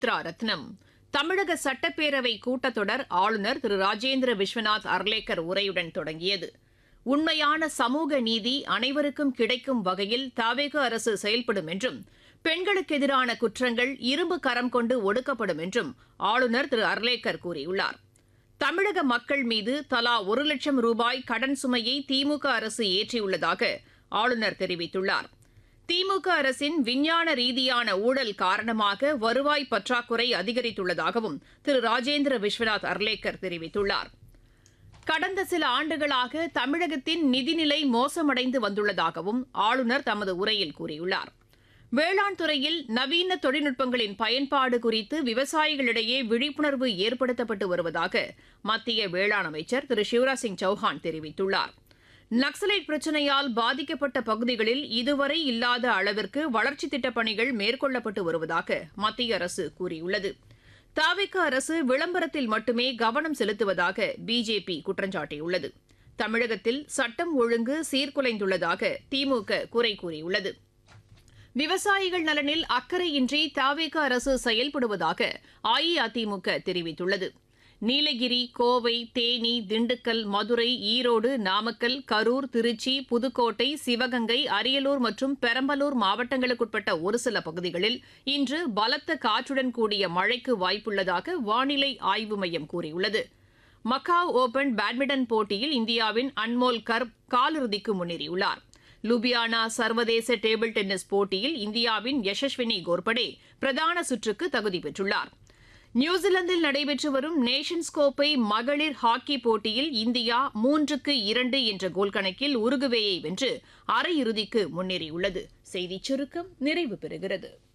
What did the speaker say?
சுமித்ரா ரத்னம் தமிழக சட்டப்பேரவை கூட்டத்தொடர் ஆளுநர் திரு ராஜேந்திர விஸ்வநாத் அர்லேக்கர் உரையுடன் தொடங்கியது உண்மையான சமூக நீதி அனைவருக்கும் கிடைக்கும் வகையில் தாவேக அரசு செயல்படும் என்றும் பெண்களுக்கு எதிரான குற்றங்கள் இரும்பு கரம் கொண்டு ஒடுக்கப்படும் என்றும் ஆளுநர் திரு அர்லேக்கர் கூறியுள்ளார் தமிழக மக்கள் மீது தலா ஒரு லட்சம் ரூபாய் கடன் சுமையை திமுக அரசு ஏற்றியுள்ளதாக ஆளுநர் தெரிவித்துள்ளார் திமுக அரசின் விஞ்ஞான ரீதியான ஊழல் காரணமாக வருவாய் பற்றாக்குறை அதிகரித்துள்ளதாகவும் திரு ராஜேந்திர விஸ்வநாத் அர்லேக்கர் தெரிவித்துள்ளார் கடந்த சில ஆண்டுகளாக தமிழகத்தின் நிதிநிலை மோசமடைந்து வந்துள்ளதாகவும் ஆளுநர் தமது உரையில் கூறியுள்ளார் வேளாண் துறையில் நவீன தொழில்நுட்பங்களின் பயன்பாடு குறித்து விவசாயிகளிடையே விழிப்புணர்வு ஏற்படுத்தப்பட்டு வருவதாக மத்திய வேளாண் அமைச்சர் திரு சிவராஜ் சிங் சௌஹான் தெரிவித்துள்ளார் நக்சலைட் பிரச்சினையால் பாதிக்கப்பட்ட பகுதிகளில் இதுவரை இல்லாத அளவிற்கு வளர்ச்சித் திட்டப் பணிகள் மேற்கொள்ளப்பட்டு வருவதாக மத்திய அரசு கூறியுள்ளது தாவிக அரசு விளம்பரத்தில் மட்டுமே கவனம் செலுத்துவதாக பிஜேபி குற்றஞ்சாட்டியுள்ளது தமிழகத்தில் சட்டம் ஒழுங்கு சீர்குலைந்துள்ளதாக திமுக குறை கூறியுள்ளது விவசாயிகள் நலனில் அக்கறையின்றி தாவேக அரசு செயல்படுவதாக அஇஅதிமுக தெரிவித்துள்ளது நீலகிரி கோவை தேனி திண்டுக்கல் மதுரை ஈரோடு நாமக்கல் கரூர் திருச்சி புதுக்கோட்டை சிவகங்கை அரியலூர் மற்றும் பெரம்பலூர் மாவட்டங்களுக்குட்பட்ட ஒரு சில பகுதிகளில் இன்று பலத்த காற்றுடன் கூடிய மழைக்கு வாய்ப்புள்ளதாக வானிலை ஆய்வு மையம் கூறியுள்ளது மக்காவ் ஓபன் பேட்மிண்டன் போட்டியில் இந்தியாவின் அன்மோல் கர்ப் காலிறுதிக்கு முன்னேறியுள்ளார் லுபியானா சர்வதேச டேபிள் டென்னிஸ் போட்டியில் இந்தியாவின் யசஸ்வினி கோர்படே பிரதான சுற்றுக்கு தகுதி பெற்றுள்ளார் நியூசிலாந்தில் நடைபெற்று வரும் நேஷன்ஸ் கோப்பை மகளிர் ஹாக்கி போட்டியில் இந்தியா மூன்றுக்கு இரண்டு என்ற கோல் கணக்கில் உருகுவேயை வென்று அரையிறுதிக்கு முன்னேறியுள்ளது செய்திச் சுருக்கம் நிறைவு பெறுகிறது